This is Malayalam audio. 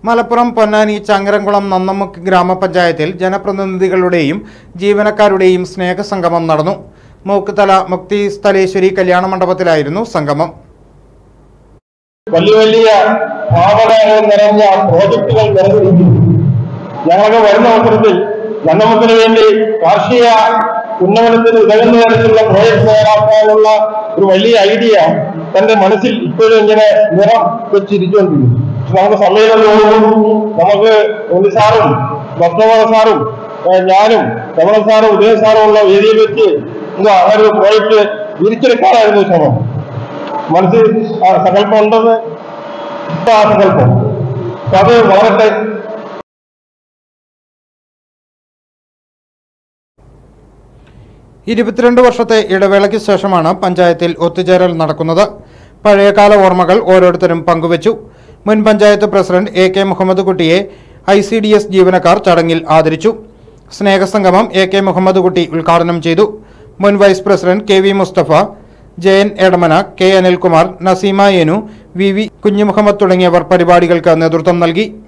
മലപ്പുറം പൊന്നാനി ചങ്ങരംകുളം നന്നമുക്ക് ഗ്രാമപഞ്ചായത്തിൽ ജനപ്രതിനിധികളുടെയും ജീവനക്കാരുടെയും സ്നേഹസംഗമം നടന്നു മൂക്കുതല മുക്തി സ്ഥലേശ്വരി കല്യാണ മണ്ഡപത്തിലായിരുന്നു സംഗമം വലിയ വലിയ ഭാവനകൾ നിറഞ്ഞ പ്രോജക്ടുകൾ നിറഞ്ഞിരിക്കുന്നു ഞങ്ങൾക്ക് വരുന്ന അവസരത്തിൽ നന്നമത്തിന് വേണ്ടി കാർഷിക ഉന്നമനത്തിന് ഉതകുന്ന തരത്തിലുള്ള പ്രോജക്ട് തയ്യാറാക്കാനുള്ള ഒരു വലിയ ഐഡിയ തന്റെ മനസ്സിൽ ഇപ്പോഴും ഇങ്ങനെ നിറം വെച്ചിരിച്ചുകൊണ്ടിരിക്കുന്നു പക്ഷെ നമുക്ക് സമ്മേളനവും നമുക്ക് ഉണ്ണി സാറും ഭക്തമോഹ സാറും ഏഹ് ഞാനും രമണ സാറും ഉദയ സാറും ഉള്ള വേദിയിൽ വെച്ച് ഇത് അങ്ങനെ ഒരു പ്രോജക്ട് തിരിച്ചെടുക്കാനായിരുന്നു ശ്രമം മനസ്സിൽ ആ സങ്കല്പം ഉണ്ടെന്ന് ഇപ്പൊ ആ സങ്കല്പം അപ്പൊ അത് വളരട്ടെ ഇരുപത്തിരണ്ട് വർഷത്തെ ഇടവേളയ്ക്ക് ശേഷമാണ് പഞ്ചായത്തിൽ ഒത്തുചേരൽ നടക്കുന്നത് പഴയകാല ഓർമ്മകൾ ഓരോരുത്തരും പങ്കുവച്ചു മുൻ panchayat president A K Muhammad കുട്ടിയെ ഐ സി ഡി എസ് ജീവനക്കാർ ചടങ്ങിൽ ആദരിച്ചു സ്നേഹസംഗമം എ കെ മുഹമ്മദ് കുട്ടി ഉദ്ഘാടനം ചെയ്തു മുൻ vice president K V Mustafa Jayan Edamana K Anilkumar Naseema യേനു വി വി കുഞ്ഞുമുഹമ്മദ് തുടങ്ങിയവർ പരിപാടികൾക്ക് നേതൃത്വം നൽകി